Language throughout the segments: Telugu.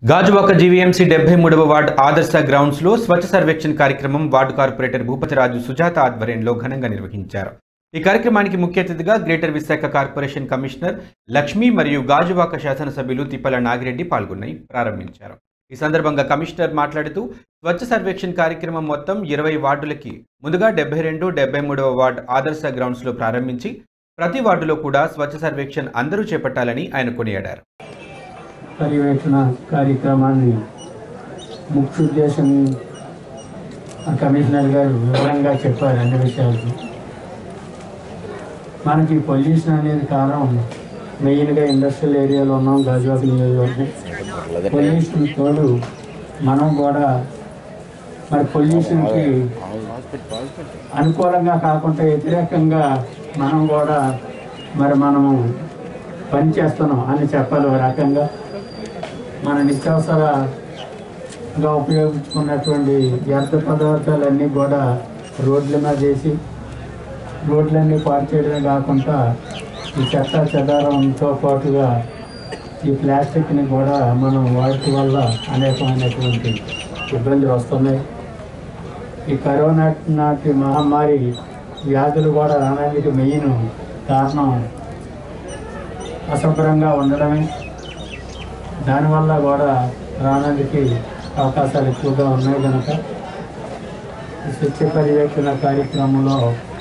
గాజువాక జీవీఎంసీ డెబ్బై మూడవ వార్డు ఆదర్శ గ్రౌండ్స్ లో స్వచ్ఛ సర్వేక్షణ కార్యక్రమం వార్డు కార్పొరేటర్ భూపతిరాజు సుజాత ఆధ్వర్యంలో ఘనంగా నిర్వహించారు ఈ కార్యక్రమానికి ముఖ్య అతిథిగా greater Visakha corporation commissioner Lakshmi మరియు గాజువాక శాసనసభ్యులు తిప్పల నాగిరెడ్డి పాల్గొని ప్రారంభించారు ఈ సందర్భంగా కమిషనర్ మాట్లాడుతూ స్వచ్ఛ సర్వేక్షణ కార్యక్రమం మొత్తం ఇరవై వార్డులకి ముందుగా డెబ్బై రెండు డెబ్బై మూడవ వార్డు ఆదర్శ గ్రౌండ్స్ లో ప్రారంభించి ప్రతి వార్డులో కూడా స్వచ్ఛ సర్వేక్షణ అందరూ చేపట్టాలని ఆయన కొనియాడారు పర్యవేక్షణ కార్యక్రమాన్ని ముఖ్య ఉద్దేశం ఆ కమిషనర్ గారు వివరంగా చెప్పారు అన్ని విషయాలు మనకి పొల్యూషన్ అనేది కారణం మెయిన్గా ఇండస్ట్రియల్ ఏరియాలో ఉన్నాం గాజువాక నియోజకవర్గం పొల్యూషన్ తోడు మనం కూడా మరి పొల్యూషన్కి అనుకూలంగా కాకుండా వ్యతిరేకంగా మనం కూడా మరి మనము పని చేస్తున్నాం అని చెప్పాలి ఒక రకంగా మన నిత్యావసరగా ఉపయోగించుకున్నటువంటి వ్యర్థ పదార్థాలన్నీ కూడా రోడ్ల మీద వేసి రోడ్లన్నీ పాడు చేయడమే కాకుండా ఈ చెత్త చెదారంతో పాటుగా ఈ ప్లాస్టిక్ని కూడా మనం వాడటం వల్ల అనేకమైనటువంటి ఇబ్బందులు వస్తున్నాయి ఈ కరోనా నాటి మహమ్మారి వ్యాధులు కూడా రావడానికి మెయిన్ కారణం అశుభ్రంగా ఉండడమే దానివల్ల కూడా రావడానికి అవకాశాలు ఎక్కువగా ఉన్నాయి కనుక ఈ స్వచ్ఛ పర్యవేక్షణ కార్యక్రమంలో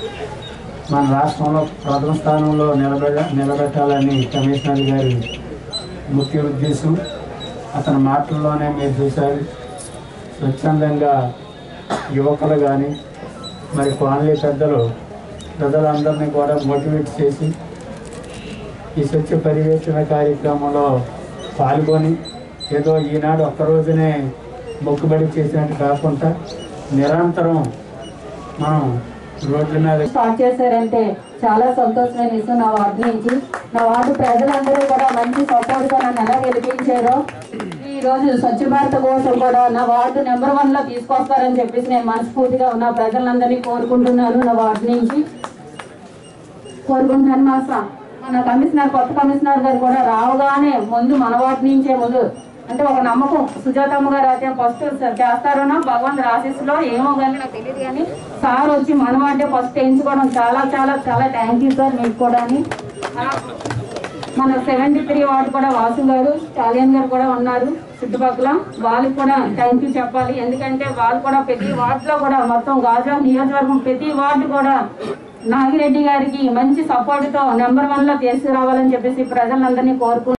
మన రాష్ట్రంలో ప్రథమ స్థానంలో నిలబెడ నిలబెట్టాలని కమిషనర్ గారి ముఖ్య ఉద్దేశం అతని మాటల్లోనే మీరు చూశారు స్వచ్ఛందంగా యువకులు కానీ మరి కాలనీ పెద్దలు ప్రజలందరినీ కూడా మోటివేట్ చేసి ఈ స్వచ్ఛ పర్యవేక్షణ కార్యక్రమంలో పాల్గొని ఏదో ఈనాడు ఒక్కరోజునే మొక్కుబడి చేసినట్టు కాకుండా నిరంతరం మనం రోడ్ల మీద స్టార్ట్ చేశారంటే చాలా సంతోషమైన విషయం నా వార్డు నుంచి నా వార్డు ప్రజలందరూ కూడా మంచి సపోర్ట్ గా నన్ను ఎలా గెలిపించారో ఈ రోజు స్వచ్ఛ భారత్ కోసం కూడా నా వార్డు నెంబర్ వన్ లో తీసుకొస్తారని చెప్పేసి నేను మనస్ఫూర్తిగా నా ప్రజలందరినీ కోరుకుంటున్నాను నా వార్డు నుంచి కోరుకుంటున్నాను మా స- మన కమిషనర్ కొత్త కమిషనర్ గారు కూడా రావగానే ముందు మన వార్డు నుంచే ముందు అంటే ఒక నమ్మకం సుజాతమ్మ గారు అయితే ఫస్ట్ చేస్తారనో భగవంతు ఆశీస్సులో ఏమో కానీ నాకు తెలియదు కానీ సార్ వచ్చి మన వార్డే ఫస్ట్ ఎంచుకోవడం చాలా చాలా చాలా థ్యాంక్ యూ సార్ మీకు కూడా మన సెవెంటీ త్రీ వార్డు కూడా వాసు గారు స్టాలియన్ గారు కూడా ఉన్నారు చుట్టుపక్కల వాళ్ళకి కూడా థ్యాంక్ యూ చెప్పాలి ఎందుకంటే వాళ్ళు కూడా ప్రతి వార్డులో కూడా మొత్తం గాజా నియోజకవర్గం ప్రతి వార్డు కూడా నాగిరెడ్డి గారికి మంచి సపోర్ట్తో నెంబర్ వన్లో తీసుకురావాలని చెప్పేసి ప్రజలందరినీ కోరుకుంటున్నాను